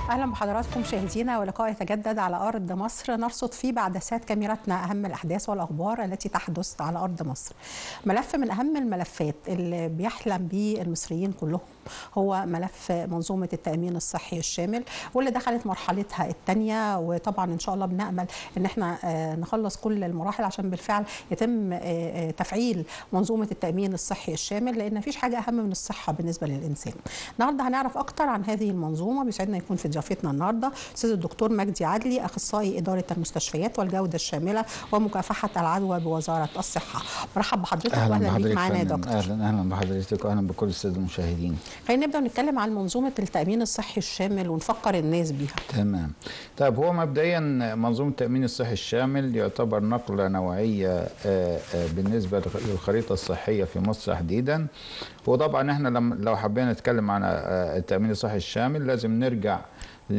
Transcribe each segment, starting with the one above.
اهلا بحضراتكم مشاهدينا ولقاء يتجدد على ارض مصر نرصد فيه بعدسات كاميرتنا اهم الاحداث والاخبار التي تحدث على ارض مصر. ملف من اهم الملفات اللي بيحلم به المصريين كلهم هو ملف منظومه التامين الصحي الشامل واللي دخلت مرحلتها الثانيه وطبعا ان شاء الله بنامل ان احنا نخلص كل المراحل عشان بالفعل يتم تفعيل منظومه التامين الصحي الشامل لان مفيش حاجه اهم من الصحه بالنسبه للانسان. النهارده هنعرف اكتر عن هذه المنظومه بيسعدنا يكون في ضيافتنا النهارده استاذ الدكتور مجدي عدلي اخصائي اداره المستشفيات والجوده الشامله ومكافحه العدوى بوزاره الصحه. مرحب بحضرتك واهلا بيك معانا يا دكتور. اهلا اهلا بحضرتك واهلا بكل الساده المشاهدين. خلينا نبدا نتكلم عن منظومه التامين الصحي الشامل ونفكر الناس بيها. تمام. طيب هو مبدئيا منظومه التامين الصحي الشامل يعتبر نقله نوعيه بالنسبه للخريطه الصحيه في مصر تحديدا. وطبعا احنا لو حبينا نتكلم عن التامين الصحي الشامل لازم نرجع ل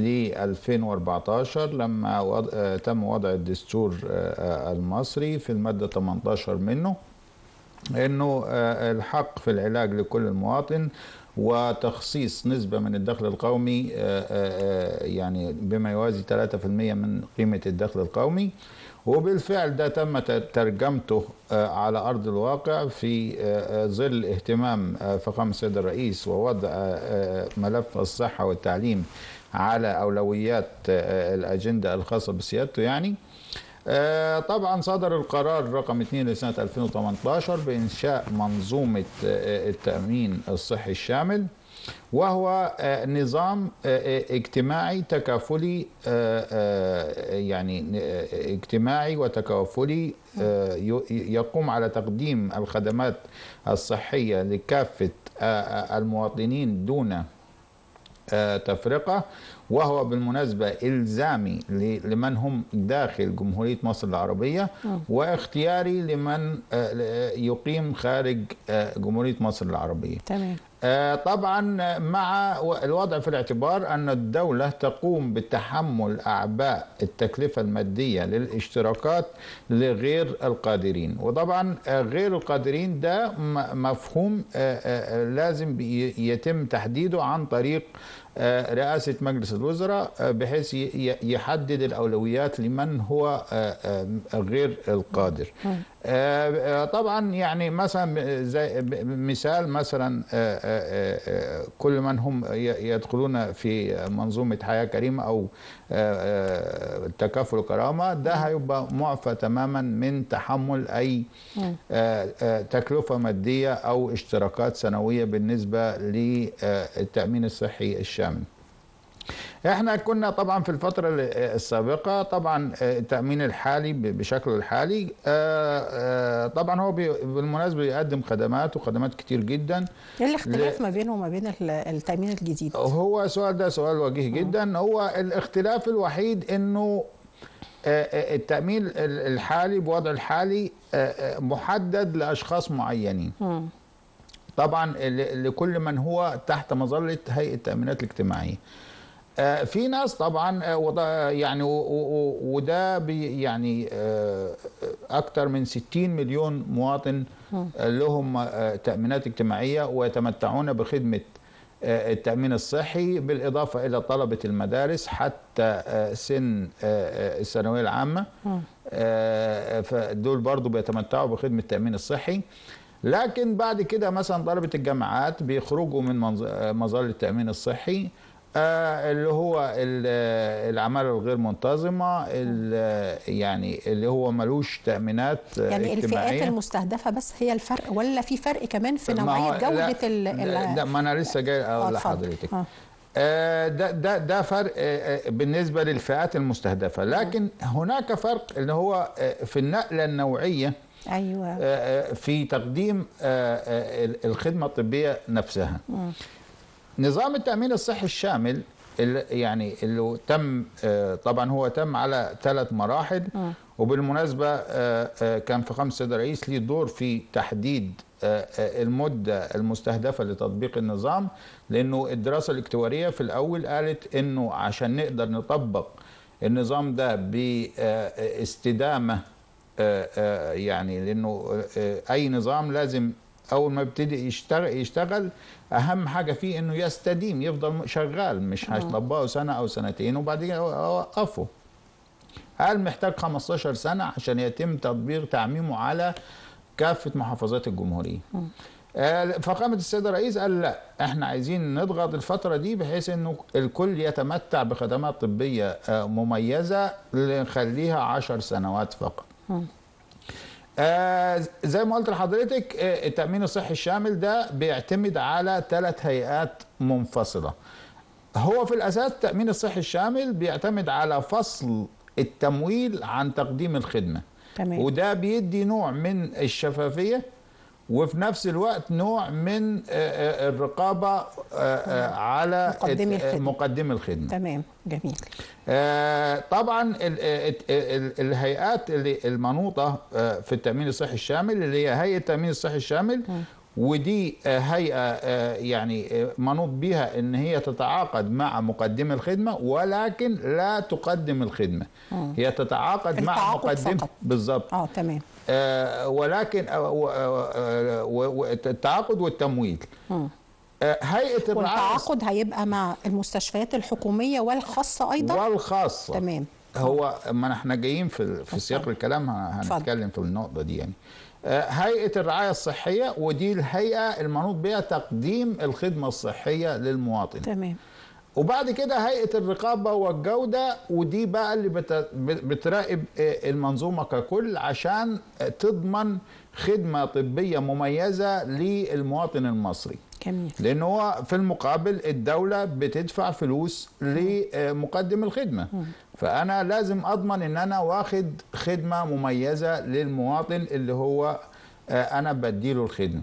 2014 لما وضع تم وضع الدستور المصري في الماده 18 منه انه الحق في العلاج لكل المواطن وتخصيص نسبة من الدخل القومي يعني بما يوازي 3% من قيمة الدخل القومي وبالفعل ده تم ترجمته على أرض الواقع في ظل اهتمام فخامة السيد الرئيس ووضع ملف الصحة والتعليم على أولويات الأجندة الخاصة بسيادته يعني طبعا صدر القرار رقم 2 لسنة 2018 بإنشاء منظومة التأمين الصحي الشامل وهو نظام اجتماعي تكافلي يعني اجتماعي وتكافلي يقوم على تقديم الخدمات الصحية لكافة المواطنين دون تفرقة وهو بالمناسبة إلزامي لمن هم داخل جمهورية مصر العربية واختياري لمن يقيم خارج جمهورية مصر العربية تمام طبعا مع الوضع في الاعتبار أن الدولة تقوم بتحمل أعباء التكلفة المادية للاشتراكات لغير القادرين وطبعا غير القادرين ده مفهوم لازم يتم تحديده عن طريق رئاسة مجلس الوزراء بحيث يحدد الأولويات لمن هو غير القادر طبعا يعني مثلا زي مثال مثلا كل من هم يدخلون في منظومة حياة كريمة أو تكافل كرامة ده هيبقى معفى تماما من تحمل أي تكلفة مادية أو اشتراكات سنوية بالنسبة للتأمين الصحي الشامل احنا كنا طبعا في الفترة السابقة طبعا التأمين الحالي بشكله الحالي طبعا هو بالمناسبة يقدم خدمات وخدمات كتير جدا ايه الاختلاف ل... ما بينه وما بين التأمين الجديد؟ هو السؤال ده سؤال وجيه جدا هو الاختلاف الوحيد انه التأمين الحالي بوضع الحالي محدد لأشخاص معينين طبعا لكل من هو تحت مظلة هيئة التأمينات الاجتماعية في ناس طبعا يعني وده يعني اكثر من 60 مليون مواطن لهم تامينات اجتماعيه ويتمتعون بخدمه التامين الصحي بالاضافه الى طلبه المدارس حتى سن الثانويه العامه فدول برضو بيتمتعوا بخدمه التامين الصحي لكن بعد كده مثلا طلبه الجامعات بيخرجوا من مظله التامين الصحي اللي هو العماله الغير منتظمه اللي يعني اللي هو ملوش تامينات يعني اجتماعية. الفئات المستهدفه بس هي الفرق ولا في فرق كمان في نوعيه جوده ال لا ما انا لسه جاي اقول لحضرتك آه ده ده ده فرق آه بالنسبه للفئات المستهدفه لكن هناك فرق اللي هو في النقله النوعيه ايوه في تقديم الخدمه الطبيه نفسها م. نظام التأمين الصحي الشامل اللي يعني اللي تم طبعا هو تم على ثلاث مراحل م. وبالمناسبة كان فخامة السيد الرئيس ليه دور في تحديد المدة المستهدفة لتطبيق النظام لأنه الدراسة الاكتوارية في الأول قالت أنه عشان نقدر نطبق النظام ده باستدامة يعني لأنه أي نظام لازم اول ما يبتدي يشتغل يشتغل اهم حاجه فيه انه يستديم يفضل شغال مش هيطبقه سنه او سنتين وبعدين اوقفه هل محتاج 15 سنه عشان يتم تطبيق تعميمه على كافه محافظات الجمهوريه آه، فقامة السيد الرئيس قال لا احنا عايزين نضغط الفترة دي بحيث انه الكل يتمتع بخدمات طبية آه، مميزة نخليها عشر سنوات فقط آه زي ما قلت لحضرتك آه التأمين الصحي الشامل ده بيعتمد على ثلاث هيئات منفصلة هو في الأساس التأمين الصحي الشامل بيعتمد على فصل التمويل عن تقديم الخدمة تمام. وده بيدي نوع من الشفافية وفي نفس الوقت نوع من آه، آه، الرقابة آه، آه، على مقدمي الت- الخدمة. مقدمي الخدمة تمام جميل آه، طبعا ال- ال- ال- الهيئات اللي المنوطه آه، في التامين الصحي الشامل اللي هي هيئه التامين الصحي الشامل ودي آه، هيئه آه، يعني آه، منوط بها ان هي تتعاقد مع مقدم الخدمه ولكن لا تقدم الخدمه هي تتعاقد مع التعاقد مقدم فقط. بالظبط اه تمام آه، ولكن آه، و- آه، و- و- التعاقد والتمويل مم. آه، هيئه الرعايه والتعاقد هيبقى مع المستشفيات الحكوميه والخاصه ايضا والخاصه تمام هو ما احنا جايين في في سياق الكلام ه- اتفضل. هنتكلم في النقطه دي يعني آه، هيئه الرعايه الصحيه ودي الهيئه المنوط بها تقديم الخدمه الصحيه للمواطن تمام وبعد كده هيئه الرقابه والجوده ودي بقى اللي بت- بتراقب آه، المنظومه ككل عشان آه، تضمن خدمه طبيه مميزه للمواطن المصري جميل لان هو في المقابل الدوله بتدفع فلوس لمقدم الخدمه فانا لازم اضمن ان انا واخد خدمه مميزه للمواطن اللي هو آه، انا بديله الخدمه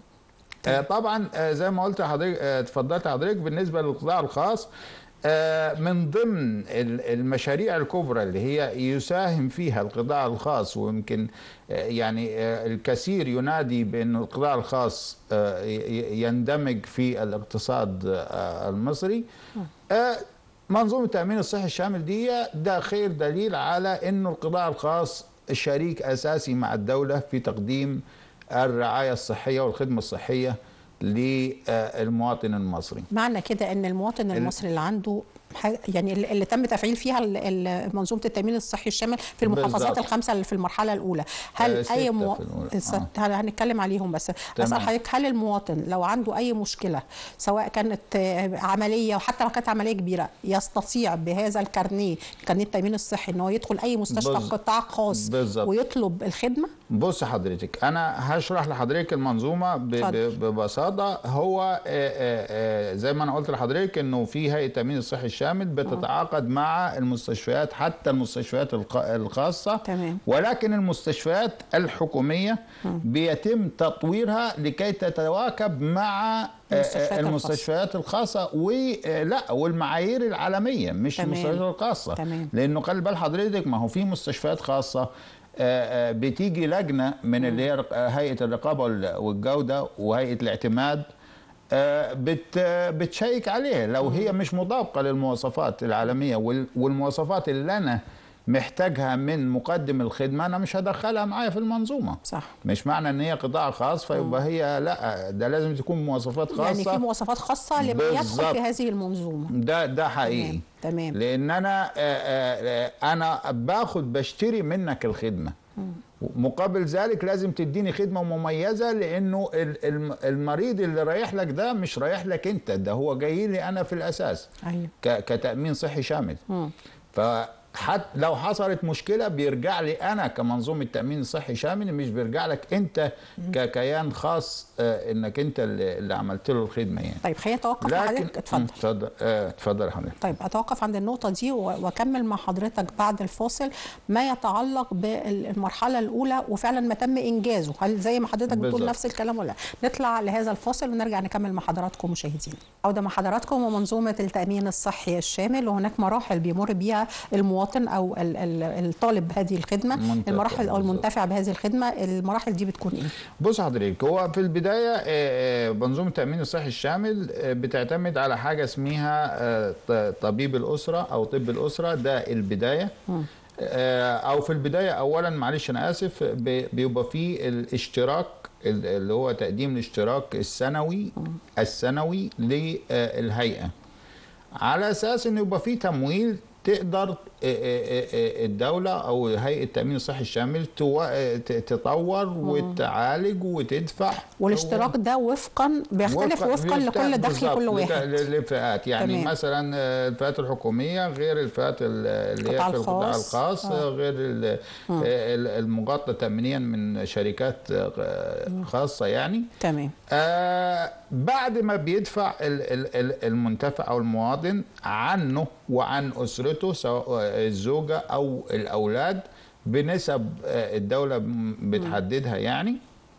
آه، طبعا آه، زي ما قلت لحضرتك آه، اتفضلت حضرتك بالنسبه للقطاع الخاص آه، من ضمن ال- المشاريع الكبرى اللي هي يساهم فيها القطاع الخاص ويمكن آه، يعني آه، الكثير ينادي بأن القطاع الخاص آه، ي- ي- يندمج في الاقتصاد آه، المصري آه، منظومة التأمين الصحي الشامل دي ده خير دليل على أنه القطاع الخاص شريك أساسي مع الدولة في تقديم الرعاية الصحية والخدمة الصحية للمواطن المصري معنى كده ان المواطن المصري اللي عنده ح- يعني اللي اللي تم تفعيل فيها ال- ال- منظومه التامين الصحي الشامل في المحافظات بالظبط. الخمسه اللي في المرحله الاولى هل آه، ستة اي في مو... الأولى. الست- آه. هل- هنتكلم عليهم بس تمام. اسال حضرتك هل المواطن لو عنده اي مشكله سواء كانت آه، عمليه وحتى لو كانت عمليه كبيره يستطيع بهذا الكارنيه كارنيه التامين الصحي ان هو يدخل اي مستشفى بز- قطاع خاص بالظبط. ويطلب الخدمه بص حضرتك انا هشرح لحضرتك المنظومه ب- اتفضل. ب- ببساطه هو آه، آه، آه، زي ما انا قلت لحضرتك انه في هيئه التامين الصحي الشامل بتتعاقد مع المستشفيات حتى المستشفيات الق- الخاصه تمام. ولكن المستشفيات الحكوميه بيتم تطويرها لكي تتواكب مع آه، المستشفيات آه، المستشفيات الخاصه ولا والمعايير العالميه مش تمام. المستشفيات الخاصه تمام. لانه خلي بال حضرتك ما هو في مستشفيات خاصه آه، آه، بتيجي لجنه من اللي هي رق- آه، هيئه الرقابه وال- والجوده وهيئه الاعتماد آه، بت آه، بتشيك عليها لو هي مش مطابقه للمواصفات العالميه وال- والمواصفات اللي انا محتاجها من مقدم الخدمه انا مش هدخلها معايا في المنظومه صح مش معنى ان هي قطاع خاص فيبقى هي لا ده لازم تكون مواصفات خاصه يعني في مواصفات خاصه لمن يدخل بالظبط. في هذه المنظومه ده ده حقيقي تمام تمام لان انا آه، آه، آه، انا باخد بشتري منك الخدمه مقابل ذلك لازم تديني خدمه مميزه لانه ال- الم- المريض اللي رايح لك ده مش رايح لك انت ده هو جاي لي انا في الاساس ايوه ك- كتامين صحي شامل مم. فحتى لو حصلت مشكله بيرجع لي انا كمنظومه تامين صحي شامل مش بيرجع لك انت ككيان خاص آه، انك انت اللي اللي عملت له الخدمه يعني طيب خلينا نتوقف مع لكن حضرتك اتفضل مم، اتفضل آه، اتفضل يا حضرتك طيب اتوقف عند النقطه دي و- واكمل مع حضرتك بعد الفاصل ما يتعلق بالمرحله الاولى وفعلا ما تم انجازه هل زي ما حضرتك بتقول بالظبط. نفس الكلام ولا لا؟ نطلع لهذا الفاصل ونرجع نكمل مع حضراتكم مشاهدينا عوده مع حضراتكم ومنظومه التامين الصحي الشامل وهناك مراحل بيمر بيها المواطن او ال- ال- الطالب هذه الخدمه المنتفع المراحل او بالظبط. المنتفع بهذه الخدمه المراحل دي بتكون ايه بص حضرتك هو في البدايه آه، آه، منظومه التامين الصحي الشامل آه، بتعتمد على حاجه اسمها آه، ط- طبيب الاسره او طب الاسره ده البدايه آه، او في البدايه اولا معلش انا اسف ب- بيبقى فيه الاشتراك ال- اللي هو تقديم الاشتراك السنوي السنوي للهيئه على اساس انه يبقى فيه تمويل تقدر آه، آه، آه، الدوله او هيئه التامين الصحي الشامل تو- آه، ت- تطور وتعالج وتدفع والاشتراك ده وفقا بيختلف وفقا لكل دخل بالظبط، كل لك- واحد للفئات يعني تمام. تمام. مثلا آه، الفئات الحكوميه غير الفئات ال- اللي القطاع هي في القطاع الخاص. الخاص آه. آه. غير ال- آه، ال- المغطى تامينيا من شركات آه، خاصه يعني تمام آه بعد ما بيدفع ال- ال- ال- المنتفع او المواطن عنه وعن اسرته سواء الزوجه او الاولاد بنسب آه، الدوله م- بتحددها يعني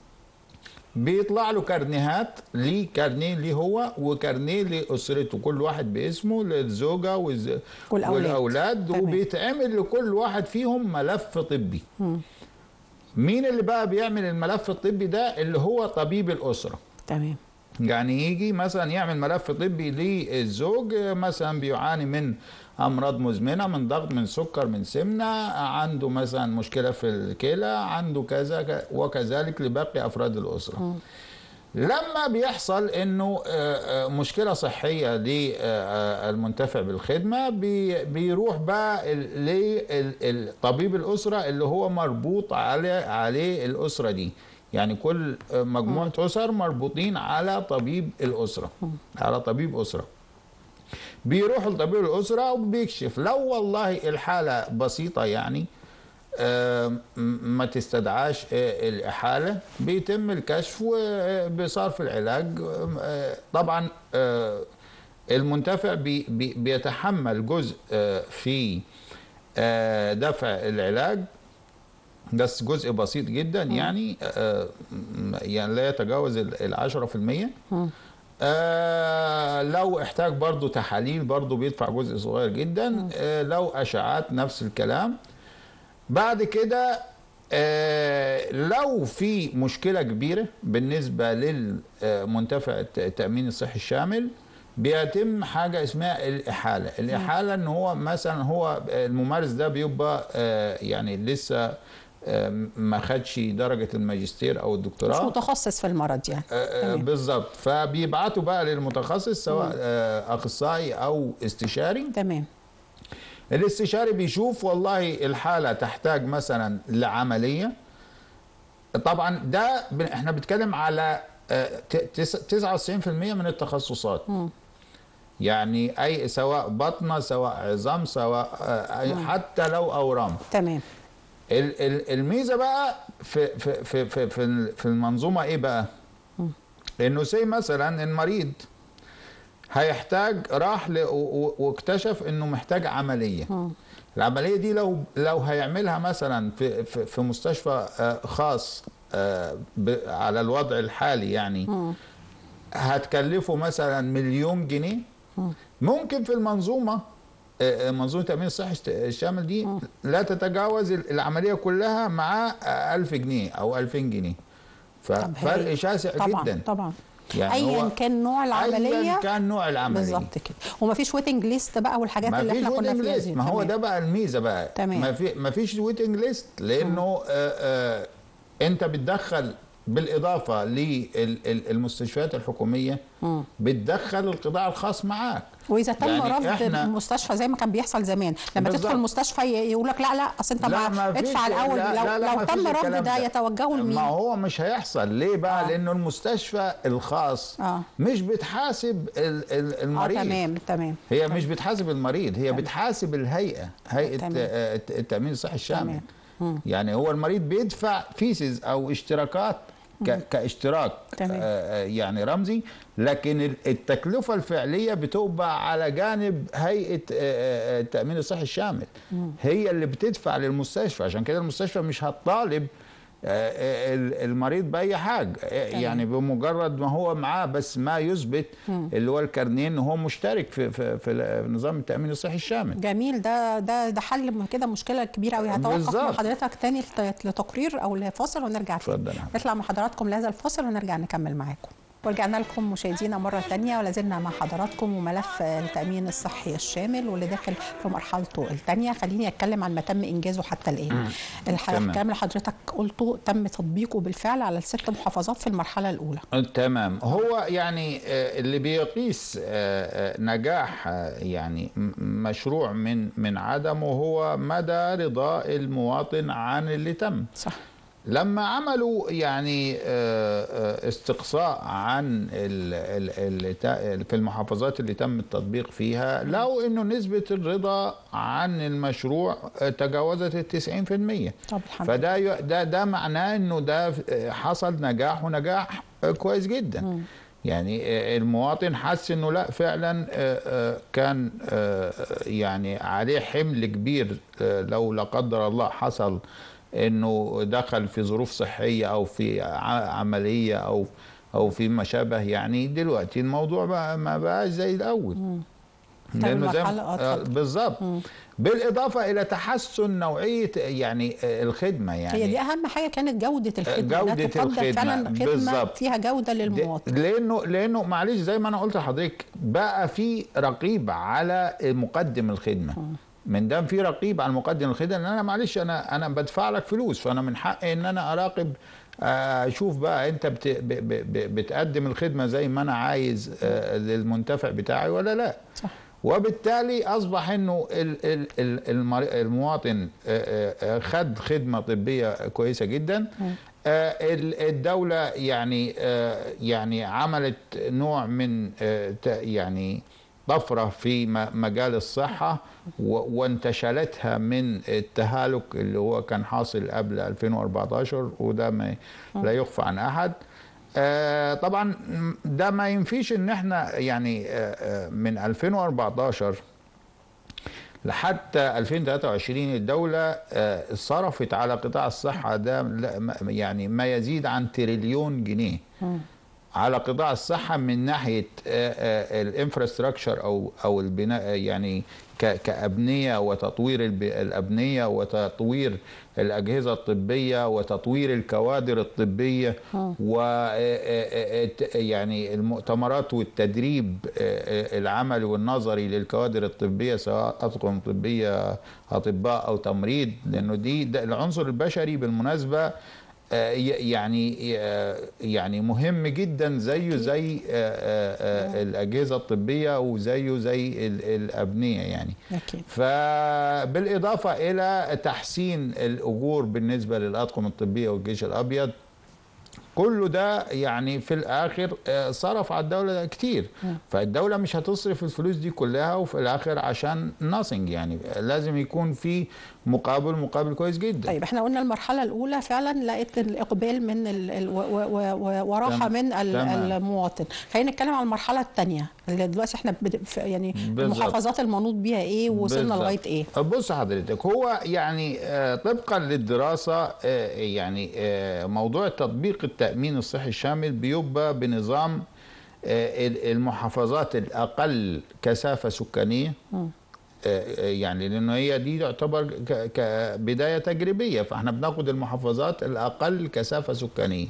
بيطلع له كارنيهات ليه كارنيه ليه هو وكارنيه لاسرته كل واحد باسمه للزوجه والز... والأولاد. والاولاد تمام. وبيتعمل لكل واحد فيهم ملف طبي مين اللي بقى بيعمل الملف الطبي ده اللي هو طبيب الاسره تمام يعني يجي مثلا يعمل ملف طبي للزوج مثلا بيعاني من امراض مزمنه من ضغط من سكر من سمنه عنده مثلا مشكله في الكلى عنده كذا ك- وكذلك لباقي افراد الاسره لما بيحصل انه آه، آه، مشكله صحيه للمنتفع بالخدمه بي- بيروح بقى لطبيب الاسره اللي هو مربوط عليه عليه الاسره دي يعني كل آه، مجموعه اسر مربوطين على طبيب الاسره على طبيب اسره بيروح لطبيب الاسره وبيكشف لو والله الحاله بسيطه يعني آه، م- ما تستدعاش آه، الإحالة بيتم الكشف وبصرف العلاج آه، طبعا آه، المنتفع بي بي بيتحمل جزء آه، في آه، دفع العلاج بس جزء بسيط جدا يعني آه، م- يعني لا يتجاوز العشرة في المية آه لو احتاج برضو تحاليل برضو بيدفع جزء صغير جدا آه لو أشعات نفس الكلام بعد كده آه لو في مشكلة كبيرة بالنسبة للمنتفع الت- التأمين الصحي الشامل بيتم حاجة اسمها الإحالة الإحالة إن هو مثلا هو الممارس ده بيبقى آه يعني لسه آه ما خدش درجة الماجستير أو مش الدكتوراه متخصص في المرض يعني آه، آه، تمام. بالظبط فبيبعتوا بقى للمتخصص سواء آه، اخصائي او استشاري تمام الاستشاري بيشوف والله الحاله تحتاج مثلا لعمليه طبعا ده ب- احنا بنتكلم على آه، ت- تس- 99% من التخصصات يعني اي سواء بطنه سواء عظام سواء آه، أي- حتى لو اورام تمام ال- ال- الميزه بقى في في في في في في المنظومه ايه بقى؟ انه سي مثلا المريض هيحتاج راح ل- و- و- واكتشف انه محتاج عمليه العمليه دي لو لو هيعملها مثلا في في, في مستشفى آه، خاص آه، ب- على الوضع الحالي يعني هتكلفه مثلا مليون جنيه ممكن في المنظومه آه، آه، منظومه التامين الصحي الشت- الشامل دي لا تتجاوز ال- العمليه كلها مع آه، 1000 جنيه او 2000 جنيه طب ففرق هاي- شاسع طبعا جدا طبعا يعني ايا هو كان نوع العمليه ايا كان نوع العمليه بالظبط كده ومفيش ويتنج ليست بقى والحاجات ما اللي فيش احنا كنا ويتنج فيها ليست دي ما هو تمام. ده بقى الميزه بقى تمام. ما في ما فيش ويتنج ليست لانه آه آه انت بتدخل بالاضافه للمستشفيات الحكوميه بتدخل القطاع الخاص معاك واذا تم يعني رفض إحنا- المستشفى زي ما كان بيحصل زمان لما بالظبط. تدخل المستشفى يقول لك لا لا اصل انت لا، مع ما فيش- ادفع الاول لا- لو, لا- لا، لو ما تم فيش رفض الكلام ده ده. يتوجهوا لمين ما هو مش هيحصل ليه بقى آه. لانه المستشفى الخاص آه. مش بتحاسب ال- ال- اه المريض تمام تمام هي مش بتحاسب المريض هي بتحاسب الهيئه هيئه تمام. آه، الت- التامين الصحي الشامل تمام. مم. يعني هو المريض بيدفع فيسز او اشتراكات ك- كاشتراك تمام. آه، آه، يعني رمزي لكن ال- التكلفه الفعليه بتبقى على جانب هيئه آه، آه، التامين الصحي الشامل هي اللي بتدفع للمستشفى عشان كده المستشفى مش هتطالب آه، آه، ال- المريض باي حاجه آه، يعني بمجرد ما هو معاه بس ما يثبت اللي هو الكارنيه ان هو مشترك في في في نظام التامين الصحي الشامل جميل ده ده ده حل م- كده مشكله كبيره قوي هتوقف مع بالظبط. حضرتك تاني لت- لتقرير او لفاصل ونرجع تاني اتفضل يا حبيبي. نطلع مع حضراتكم لهذا الفاصل ونرجع نكمل معاكم ورجعنا لكم مشاهدينا مرة تانية ولازلنا مع حضراتكم وملف التأمين الصحي الشامل واللي داخل في مرحلته الثانية خليني أتكلم عن ما تم إنجازه حتى الآن الحقيقة تمام. الكلام اللي حضرتك قلته تم تطبيقه بالفعل على الست محافظات في المرحلة الأولى تمام هو يعني آه، اللي بيقيس آه، آه، نجاح آه، يعني م- مشروع من من عدمه هو مدى رضا المواطن عن اللي تم صح لما عملوا يعني آه، آه، استقصاء عن ال- ال- اللي تا- في المحافظات اللي تم التطبيق فيها لقوا انه نسبة الرضا عن المشروع آه، تجاوزت ال 90% طب الحمد فده ي- ده ده معناه انه ده حصل نجاح ونجاح كويس جدا يعني المواطن حس انه لا فعلا آه، آه، كان آه، يعني عليه حمل كبير آه، لو لا قدر الله حصل انه دخل في ظروف صحيه او في ع- عمليه او او في ما شابه يعني دلوقتي الموضوع بقى ما بقاش زي الاول طيب لأنه زي ما- المرحلة- آه، آه، اتفضل. بالظبط بالاضافه الى تحسن نوعيه يعني آه، الخدمه يعني هي دي أهم حاجة كانت جودة الخدمة جودة لا تقدم الخدمة، فعلا خدمة بالظبط. فيها جودة للمواطن لانه لانه معلش زي ما انا قلت لحضرتك بقى في رقيب على مقدم الخدمه من دام في رقيب على مقدم الخدمه ان انا معلش انا انا بدفع لك فلوس فانا من حقي ان انا اراقب آه، اشوف بقى انت بت ب ب ب بتقدم الخدمه زي ما انا عايز آه، للمنتفع بتاعي ولا لا صح وبالتالي اصبح انه ال- ال- ال- المر- المواطن آه، آه، خد خدمه طبيه كويسه جدا آه، ال- الدوله يعني آه، يعني عملت نوع من آه، ت- يعني طفره في م- مجال الصحه و- وانتشلتها من التهالك اللي هو كان حاصل قبل 2014 وده ما لا يخفى عن احد آه، طبعا ده ما ينفيش ان احنا يعني آه، آه، من 2014 لحتى 2023 الدولة آه، صرفت على قطاع الصحة ده لا- ما- يعني ما يزيد عن تريليون جنيه على قطاع الصحة من ناحية الانفراستراكشر أو أو البناء يعني ك- كأبنية وتطوير الب- الأبنية وتطوير الأجهزة الطبية وتطوير الكوادر الطبية و آه، آه، آه، يعني المؤتمرات والتدريب آه، آه، العملي والنظري للكوادر الطبية سواء أطقم طبية أطباء أو تمريض لأنه دي ده العنصر البشري بالمناسبة آه، ي- يعني آه، يعني مهم جدا زيه زي آه، آه، آه، الأجهزة الطبية وزيه زي ال- الأبنية يعني أكيد فبالإضافة إلى تحسين الأجور بالنسبة للأطقم الطبية والجيش الأبيض كله ده يعني في الآخر آه، صرف على الدولة كتير فالدولة مش هتصرف الفلوس دي كلها وفي الآخر عشان ناسنج يعني لازم يكون في مقابل مقابل كويس جدا طيب احنا قلنا المرحلة الأولى فعلا لقيت الإقبال من ال ال و- و- و- وراحة تمام. من ال- تمام. المواطن خلينا نتكلم عن المرحلة الثانية اللي دلوقتي احنا بد- في- يعني بالظبط. المحافظات المنوط بيها ايه ووصلنا بالظبط. لغاية ايه بص حضرتك هو يعني آه، طبقا للدراسة آه، يعني آه، موضوع تطبيق التأمين الصحي الشامل بيبقى بنظام آه، ال- المحافظات الأقل كثافة سكانية آه، آه، يعني لأنه هي دي تعتبر ك- كبداية تجريبية فاحنا بناخد المحافظات الأقل كثافة سكانية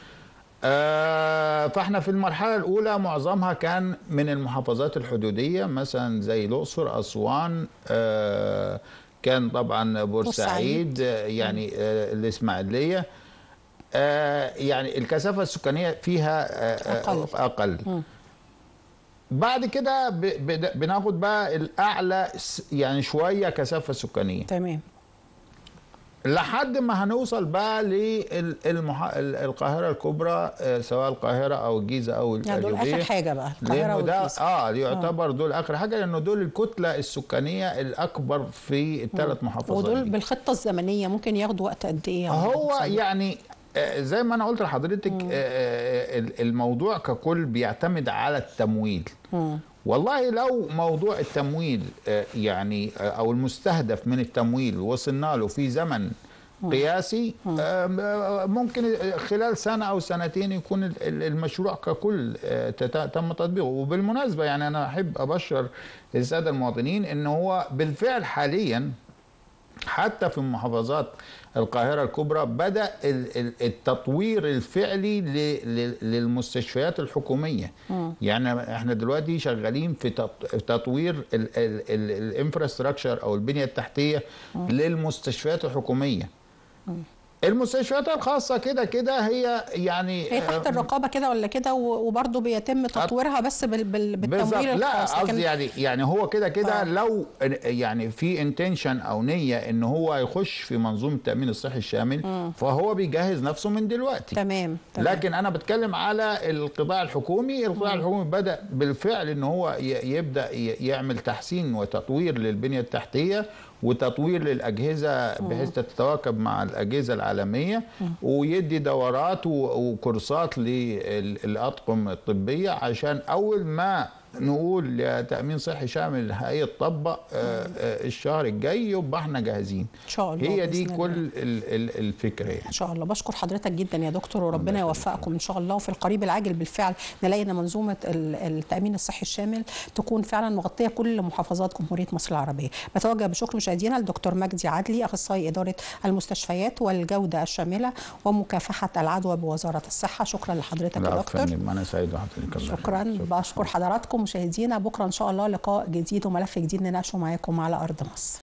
آه، فاحنا في المرحلة الأولى معظمها كان من المحافظات الحدودية مثلا زي الأقصر أسوان آه، كان طبعا بورسعيد آه، يعني آه، الإسماعيلية آه، يعني الكثافة السكانية فيها آه، أقل. آه، أقل بعد كده ب- بد- بناخد بقى الأعلى س- يعني شوية كثافة سكانية تمام لحد ما هنوصل بقى للقاهرة الكبرى آه، سواء القاهرة أو الجيزة أو يعني دول القليوبية آخر حاجة بقى القاهرة لأنه ده والجيزة اه يعتبر دول آخر حاجة لأنه دول الكتلة السكانية الأكبر في الثلاث محافظات ودول دي. بالخطة الزمنية ممكن ياخدوا وقت قد ايه يعني هو يوصلوا؟ يعني آه، زي ما انا قلت لحضرتك آه، آه، ال- الموضوع ككل بيعتمد على التمويل مم. والله لو موضوع التمويل آه، يعني آه، او المستهدف من التمويل وصلنا له في زمن قياسي آه، ممكن خلال سنه او سنتين يكون ال- ال- المشروع ككل آه، تت- تم تطبيقه وبالمناسبه يعني انا احب ابشر الساده المواطنين ان هو بالفعل حاليا حتى في محافظات القاهرة الكبرى بدأ ال- ال- التطوير الفعلي ل- ل- للمستشفيات الحكومية يعني احنا دلوقتي شغالين في تط- تطوير الانفراستراكشر او البنية التحتية للمستشفيات الحكومية المستشفيات الخاصة كده كده هي يعني هي تحت الرقابه كده ولا كده و- وبرضه بيتم تطويرها بس بال- بال- بالظبط بالتمويل لا الخاص قصدي يعني يعني هو كده كده آه. لو يعني في انتنشن او نيه ان هو يخش في منظومه التامين الصحي الشامل فهو بيجهز نفسه من دلوقتي تمام تمام لكن انا بتكلم على القطاع الحكومي القطاع الحكومي بدا بالفعل ان هو ي- يبدا ي- يعمل تحسين وتطوير للبنيه التحتيه وتطوير للاجهزه بحيث تتواكب مع الاجهزه العالميه ويدي دورات و- وكورسات للاطقم الطبيه عشان اول ما نقول يا تامين صحي شامل هيطبق آه، آه، الشهر الجاي يبقى احنا جاهزين ان شاء الله هي دي بإذن كل الله. ال- ال- الفكره يعني ان شاء الله بشكر حضرتك جدا يا دكتور وربنا الله يخليك. يوفقكم ان شاء الله وفي القريب العاجل بالفعل نلاقي ان منظومه ال- التامين الصحي الشامل تكون فعلا مغطيه كل محافظات جمهوريه مصر العربيه بتوجه بشكر مشاهدينا للدكتور مجدي عدلي اخصائي اداره المستشفيات والجوده الشامله ومكافحه العدوى بوزاره الصحه شكرا لحضرتك يا لا دكتور فندم انا سعيد وحضرتك الله شكرا يخليك. بشكر حضراتكم مشاهدينا بكره ان شاء الله لقاء جديد وملف جديد نناقشه معاكم على ارض مصر